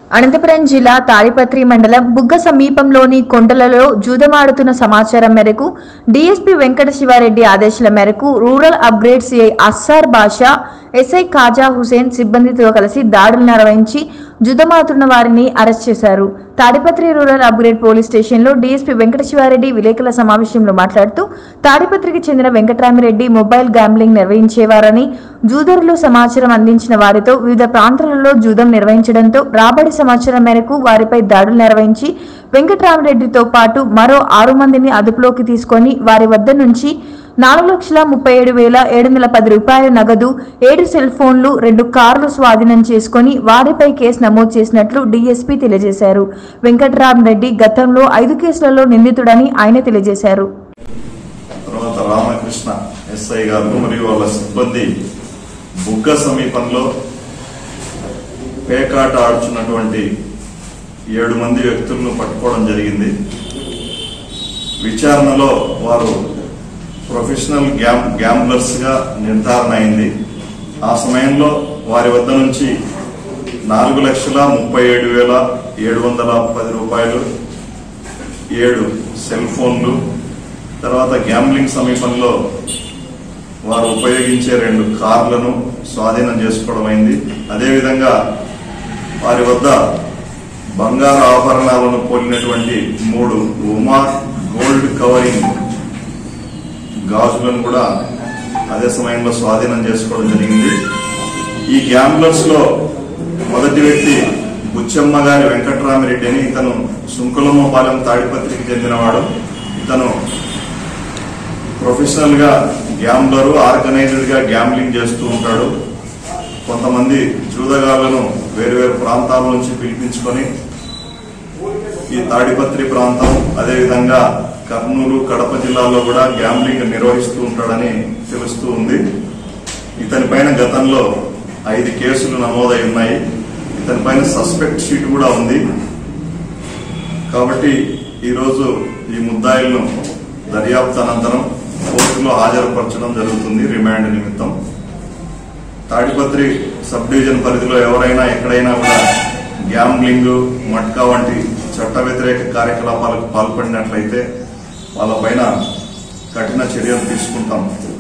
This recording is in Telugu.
అనంతపురం జిల్లా తాడిపత్రి మండలం బుగ్గ సమీపంలోని కొండలలో జూదమాడుతున్న సమాచారం మేరకు డీఎస్పీ వెంకట శివారెడ్డి ఆదేశాల మేరకు rural upgrade CI Asar Basha SI Khaja Hussain సిబ్బందితో కలిసి దాడులు నిర్వహించి జుదమాతున్న వారిని అరెస్ట్ చేశారు తాడిపత్రి రూరల్ అప్గ్రేడ్ పోలీస్ స్టేషన్లో డీఎస్పీ వెంకట శివారెడ్డి విలేకరుల సమావేశంలో మాట్లాడుతూ తాడిపత్రికి చెందిన వెంకటరామిరెడ్డి మొబైల్ గ్యాంబ్లింగ్ నిర్వహించేవారని జూదరులు సమాచారం అందించిన వారితో వివిధ ప్రాంతాలలో జూదం నిర్వహించడంతో రాబడి సమాచారం మేరకు వారిపై దాడులు నిర్వహించి వెంకటరామిరెడ్డితో పాటు మరో ఆరు మందిని అదుపులోకి తీసుకొని వారి వద్ద నుంచి నాలుగు లక్షల ముప్పై ఏడు వేల ఏడు వందల పది రూపాయల నగదు ఏడు సెల్ ఫోన్లు రెండు కార్లు స్వాధీనం చేసుకొని వారిపై కేసు నమోదు చేసినట్లు డీఎస్పీ తెలియజేశారు వెంకటరామరెడ్డి గతంలో ఐదు కేసులలో నిందితుడని ఆయన తెలియజేశారు తర్వాత రామకృష్ణ ఎస్ఐ గారు మరియు వాళ్ళ సిబ్బంది బుగ్గ సమీపంలో పేకాట ఆడుచున్నటువంటి ఏడు మంది వ్యక్తులను పట్టుకోవడం జరిగింది విచారణలో వారు ప్రొఫెషనల్ గ్యామ్ గ్యాంబ్లర్స్ గా నిర్ధారణ అయింది ఆ సమయంలో వారి వద్ద నుంచి నాలుగు లక్షల ముప్పై ఏడు వేల ఏడు వందల పది రూపాయలు ఏడు సెల్ ఫోన్లు తర్వాత గ్యాంబ్లింగ్ సమీపంలో వారు ఉపయోగించే రెండు కార్లను స్వాధీనం చేసుకోవడం అయింది అదేవిధంగా వారి వద్ద బంగారు ఆభరణాలను పోలినటువంటి మూడు ఉమా గోల్డ్ కవరింగ్ గాజులను కూడా అదే సమయంలో స్వాధీనం చేసుకోవడం జరిగింది ఈ గ్యాంబ్లర్స్ లో మొదటి వ్యక్తి బుచ్చమ్మ గారి వెంకట్రామిరెడ్డి అని ఇతను సుంకులమ్మపాలెం తాడిపత్రికి చెందినవాడు ఇతను ప్రొఫెషనల్ గా గ్యాంబ్లర్ ఆర్గనైజ్డ్ గా గ్యాంబ్లింగ్ చేస్తూ ఉంటాడు కొంతమంది జూదగాళ్లను వేరువేరు ప్రాంతాల నుంచి పిలిపించుకొని ఈ తాడిపత్రి ప్రాంతం అదేవిధంగా కర్నూలు కడప జిల్లాలో కూడా గ్యాంబ్లింగ్ నిర్వహిస్తూ ఉంటాడని తెలుస్తూ ఉంది ఇతని పైన గతంలో ఐదు కేసులు నమోదై ఉన్నాయి ఇతని పైన సస్పెక్ట్ షీట్ కూడా ఉంది కాబట్టి ఈరోజు ఈ ముద్దాయిలను దర్యాప్తు అనంతరం కోర్టులో హాజరుపరచడం జరుగుతుంది రిమాండ్ నిమిత్తం తాడిపత్రి సబ్ డివిజన్ పరిధిలో ఎవరైనా ఎక్కడైనా కూడా గ్యాంబ్లింగ్ మట్కా వంటి చట్ట వ్యతిరేక కార్యకలాపాలకు పాల్పడినట్లయితే వాళ్ళపైన కఠిన చర్యలు తీసుకుంటాం